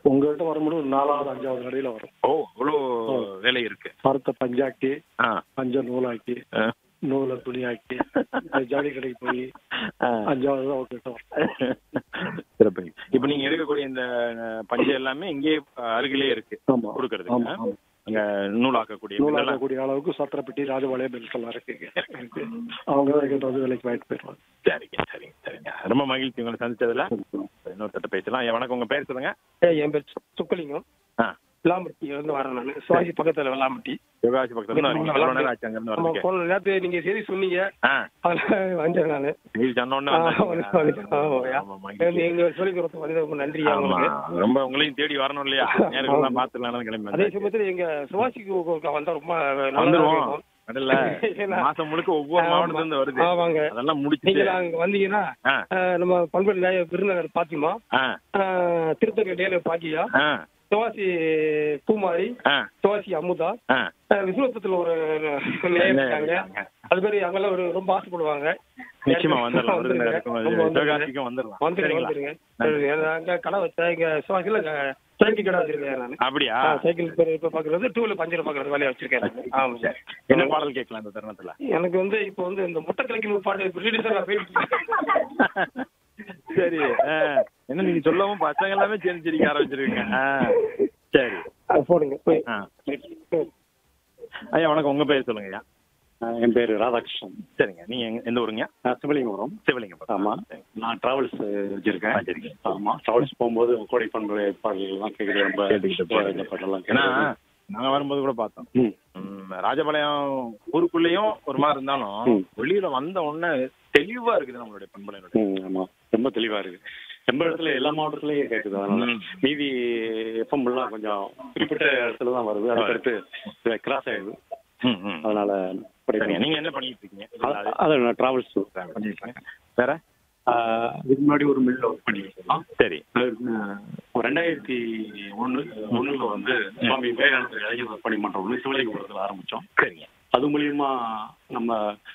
உங்கள்கிட்ட வரும்போது ஒரு நாலாவது அஞ்சாவது கடையில வரும் ஓ இவ்வளோ வேலை இருக்கு மரத்தை பஞ்சாக்கி ஆ பஞ்ச நூலாக்கி ஆ. நூலை துணியாக்கி அது ஜவுளி கடைக்கு போய் ஆ. அஞ்சாவது தான் அவர்கிட்ட வரும் சிறப்புங்க இப்ப நீங்க எடுக்கக்கூடிய இந்த அஹ், பஞ்சு எல்லாமே இங்கே அருகிலே இருக்கு ஆமா ஆமா கொடுக்கறதுக்கு ஆமா அங்க நூலாக்கக்கூடிய இதெல்லாம் நூலாக்கக்கூடிய அளவுக்கு சத்திரப்பட்டி ராஜபாளையம் பெல்ஸ் எல்லாம் இருக்குங்க இருக்கு. அவங்க தான் எங்கிட்ட வந்து விலைக்கு வாங்கிட்டு போயிடுவாங்க சரிங்க சரிங்க சரிங்க ரொம்ப மகிழ்ச்சி உங்களை சந்திச்சதுல இன்னொரு தட்ட பேசலாம் ஐயா, வணக்கம் உங்க பேர் சொல்லுங்க ஏய், என் பேர் சு- சுக்கலிங்கம் ஆ விளாம்பட்டியில இருந்து வரேன் நான் சுவாசி பக்கத்துல விளாம்பட்டி யோகாசி பக்கத்துல இருந்து வரீங்க எவ்வளவு நேரம் ஆச்சு அங்க இருந்து ஆமா வரதுக்கு போன நேரத்து நீங்க செய்தி சொன்னீங்க ஆ அதுல வந்தேன் நானு நீங்க சொன்ன உடனே ஆ, வந்தாச்சு. வந்து- வந்து- ஆமாய்யா. ஆமா, மகிழ்ச்சி. எங்க சொல்லிக் கொடுத்த வந்து ரொம்ப நன்றி ஆமா. உங்களுக்கு ரொம்ப உங்களையும் தேடி வரணும் இல்லையா நேரம் தான் பாத்துலாம் கிளம்பி அதே வந்தாச்சு. சமயத்துல எங்க சுவாசிக்கு வந்தா ரொம்ப நல்லா வந்துருவோம் இருக்கும் கடல்ல ஏன்னா- மாசம் முழுக்க ஒவ்வொரு ஆமா. மாவட்டத்துல இருந்து வருது ஆமாங்க அதெல்லாம் நீங்க முடிச்சுட்டு அங்க வந்தீங்கன்னா ஆ அஹ், நம்ம பண்பு நிலைய விருதுநகர் பாத்திமா ஆ அஹ், திருத்தணி டேல பாக்கியா ஆ சுவாசி பூமாரி ஆ சுவாசி அமுதா ஆ அஹ், விசுவத்தத்துல ஒரு நிலையம் இருக்காங்க அது மாதிரி அங்கெல்லாம் ஒரு ரொம்ப ஆசைப்படுவாங்க நிச்சயமா வந்துடலாம் வந்துருங்க. விருதுநகருக்கும் ரொம்ப வந்துருங்க. சிவகாசிக்கும் வந்துடலாம் வந்துருங்க சரிங்களா? வந்துருங்க சரி, அங்க கடை வச்சேன் இங்க சுவாசில சைக்கிள் கடை வச்சிருக்கேன் நான் அப்படியா சைக்கிள் இப்ப இப்ப பாக்குறது டூ வீலர் பஞ்சர் பாக்குறது வேலையா வச்சிருக்கேன் நானு. ஆமா சார் என்ன பாடல் கேட்கலாம் இந்த தருணத்துல எனக்கு வந்து இப்போ வந்து இந்த முட்டை கலைக்கணும் பாட்டு ரீடிசா சரி ஆ. என்ன நீங்க சொல்லவும் பசங்க எல்லாமே சேர்ந்து சிரிக்க ஆரம்பிச்சிருக்கீங்க ஆ. சரி போடுங்க போய் ஆ. ஐயா வணக்கம் உங்க பேர் சொல்லுங்க ஐயா என் பேர் ராதாகிருஷ்ணன் சரிங்க நீங்க எங்க- எந்த ஊருங்க நான் சிவலிங்கபுரம் சிவலிங்கம் ஆமா நான் டிராவல்ஸ் வச்சிருக்கேன் வச்சிருக்கீங்க. ஆமா டிராவல்ஸ் போகும்போது கோடை பண்பு பாடல்கள்லாம் கேட்குறது ரொம்ப கேட்டுக்கிட்டு போறீங்க. இந்த பாட்டெல்லாம் ஏன்னா கேட்குறது. நாங்க வரும்போது கூட பார்த்தோம் ம். ம், ராஜபாளையம் ஊருக்குள்ளேயும் ஒரு மாதிரி இருந்தாலும் ம். வெளியில வந்த உடனே தெளிவா இருக்குது நம்மளுடைய பண்பலையினுடைய ம், ஆமா ரொம்ப தெளிவா இருக்கு ரொம்ப இடத்துல எல்லா மாவட்டத்திலயும் கேட்குது அதனால ம். மீதி எஃப்எம் எல்லாம் கொஞ்சம் குறிப்பிட்ட இடத்துல தான் வருது அதுக்கடுத்து கிராஸ் ஆயிடுது ம், ம். அதனால சரிங்க நீங்க என்ன பண்ணிட்டு இருக்கீங்க அ- அது நான் டிராவல்ஸ் பண்ணிருக்கேன் வேற இதுக்கு முன்னாடி ஒரு மில்ல ஒர்க் பண்ணிருக்கோம் சரி ஒரு ரெண்டாயிரத்தி ஒண்ணு ஒண்ணுல வந்து சுவாமி விவேகானந்தர் இளைஞர் பணிமன்றம் ஒன்று சிவலிங்கபுரத்தில் ஆரம்பிச்சோம் சரிங்க அது மூலியமா நம்ம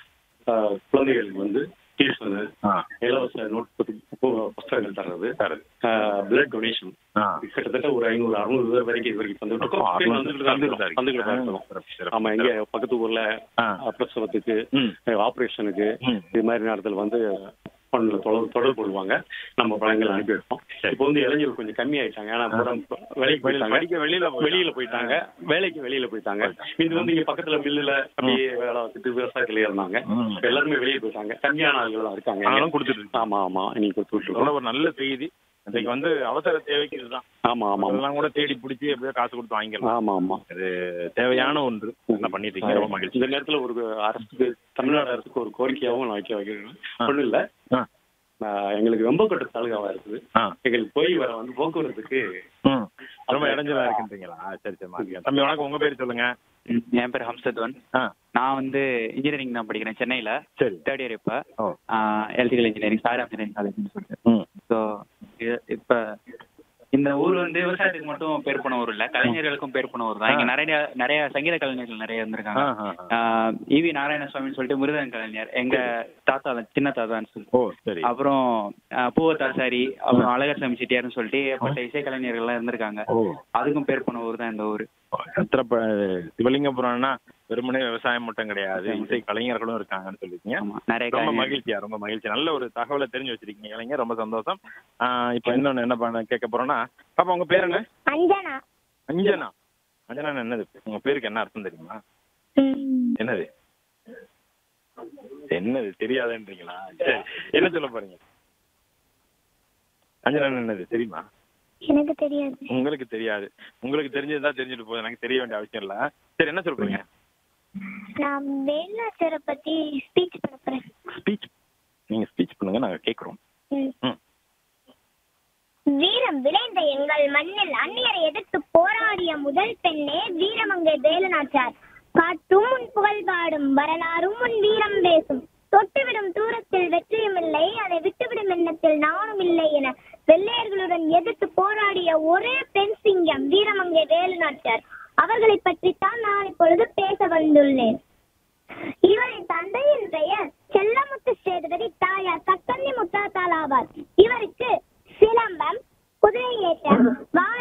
அஹ், குழந்தைகளுக்கு வந்து டியூஷனு ஆ இலவச நோட் புத்தகங்கள் தர்றது தரது பிளட் டொனேஷன் ஆ கிட்டத்தட்ட ஒரு ஐநூறு அறுநூறு பேர் வரைக்கும் இது வரைக்கும் வந்துட்டு இருக்கோம். அறுநூறு வந்துட்டு தான் வந்துட்டு தான் இருக்கோம். வந்துட்டு தான் இருக்கோம். சிறப்பு, சிறப்பு, ஆமா இங்க பக்கத்து ஊர்ல ஆ. அஹ், பிரசவத்துக்கு ம். ஆபரேஷனுக்கு ம். இது மாதிரி நேரத்தில் வந்து ஃபோன்ல தொடர்பு தொடர்பு கொள்வாங்க நம்ம பழங்கள் அனுப்பி வைப்போம் சரி. இப்போ வந்து இளைஞர்கள் கொஞ்சம் கம்மியாயிட்டாங்க ஏன்னா புறம் வேலைக்கு வெளியில போயிட்டாங்க படிக்க வெளியில போயிட்டாங்க. வெளியில போயிட்டாங்க வேலைக்கு வெளியில போயிட்டாங்க இது வந்து இங்க பக்கத்துல மில்லுல அப்படியே வேலை பார்த்துட்டு விவசாயத்துல இருந்தாங்க ம். இப்ப எல்லாருமே வெளியே போயிட்டாங்க கம்மியான ஆளுகள் தான் இருக்காங்க இங்க. ஆனாலும் கொடுத்துட்டு இருக்கு. ஆமா ஆமா இன்னைக்கு கொடுத்துட்டு இருக்கோம். அதோட ஒரு நல்ல செய்தி இன்னைக்கு வந்து அவசர தேவைக்கு இதுதான் ஆமா ஆமா ஆமா அதெல்லாம் கூட தேடி பிடிச்சி எப்படியோ காசு கொடுத்து வாங்கிக்கலாம் ஆமா ஆமா அது தேவையான ஒன்று என்ன பண்ணிட்டு இருக்கீங்க ரொம்ப மகிழ்ச்சி இந்த நேரத்துல ஒரு அரசுக்கு தமிழ்நாடு அரசுக்கு ஒரு கோரிக்கையாவும் நான் வைக்க வைக்கிறேன் ஒண்ணும் இல்ல ஆ. நான் எங்களுக்கு வெம்பக்கோட்டை தாலுகாவா இருக்குது ஆ எங்களுக்கு போய் வர வந்து போக்குவரத்துக்கு ம். ரொம்ப இடைஞ்சலா இருக்குன்றீங்களா சரி சரி மாத்திக்கலாம் தம்பி வணக்கம் உங்க பேர் சொல்லுங்க ம், என் பேர் ஹம்சத்வன் ஆ நான் வந்து இன்ஜினியரிங் தான் படிக்கிறேன் சென்னையில் சரி தேர்ட் இயர் இப்போ ஓ எலக்ட்ரிக்கல் இன்ஜினியரிங் சாரம் இன்ஜினியரிங் காலேஜ்னு சொல்லிட்டு ம் ஸோ இப்போ இந்த ஊர் வந்து விவசாயத்துக்கு மட்டும் பேர் போன ஊர் இல்லை கலைஞர்களுக்கும் பேர் போன ஊர் தான் இங்கே நிறைய நிறைய சங்கீத கலைஞர்கள் நிறைய இருந்திருக்காங்க ஆ, ஆ, ஆ. இவி நாராயணசுவாமின்னு சொல்லிட்டு மிருதன் கலைஞர் எங்க தாத்தா தான், சின்ன தாத்தான்னு சொல்லி ஓ சரி அப்புறம் ஆஹ், பூவத்தாசாரி அப்புறம் அழகர் சாமி செட்டியார்னு சொல்லிட்டு ஏற்பட்ட இசை கலைஞர்கள்லாம் இருந்திருக்காங்க ஓ அதுக்கும் பேர் போன ஊர் தான் இந்த ஊர் சத்திரப்ப சிவலிங்கபுரம்னா வெறுமனே விவசாயம் மட்டும் கிடையாது இசை கலைஞர்களும் இருக்காங்கன்னு சொல்லிருக்கீங்க ஆமா நிறைய ரொம்ப கலைஞர்கள். மகிழ்ச்சியா ரொம்ப மகிழ்ச்சி நல்ல ஒரு தகவலை தெரிஞ்சு வச்சிருக்கீங்க இளைஞர் ரொம்ப சந்தோஷம் ஆஹ் இப்ப இன்னொன்னு என்ன பண்ண கேட்க போறோம்னா பாப்பா உங்க பேர் என்ன அஞ்சனா அஞ்சனா அஞ்சனா என்னது உங்க பேருக்கு என்ன அர்த்தம் தெரியுமா என்னது என்னது தெரியாதுன்றீங்களா சரி என்ன சொல்ல போறீங்க அஞ்சனா என்னது தெரியுமா எனக்கு தெரியாது உங்களுக்கு தெரியாது உங்களுக்கு தெரிஞ்சதுதான் தெரிஞ்சுட்டு போகுது எனக்கு தெரிய வேண்டிய அவசியம் இல்ல சரி என்ன சொல்றீங்க நான் வேலுநாச்சியாரை பத்தி ஸ்பீச் பண்ண போறேன் ஸ்பீச் நீங்க ஸ்பீச் பண்ணுங்க நாங்க கேக்குறோம் ம். ம். வீரம் விளைந்த எங்கள் மண்ணில் அந்நியரை எதிர்த்து போராடிய முதல் பெண்ணே வீரமங்கை வேலுநாச்சார் காட்டும் உன் புகழ் பாடும் வரலாறும் உன் வீரம் பேசும் தொட்டுவிடும் தூரத்தில் வெற்றியும் இல்லை அதை விட்டுவிடும் எண்ணத்தில் நானும் இல்லை என வெள்ளையர்களுடன் எதிர்த்து போராடிய ஒரே பெண் சிங்கம் வீரமங்கை வேலுநாச்சியார் அவர்களை பற்றித்தான் நான் இப்பொழுது பேச வந்துள்ளேன் இவரின் தந்தையின் பெயர் செல்லமுத்து சேதுபதி தாயார் சக்கந்தி முத்தாத்தாள் ஆவார் இவருக்கு சிலம்பம் குதிரை ஏற்றம் வாள்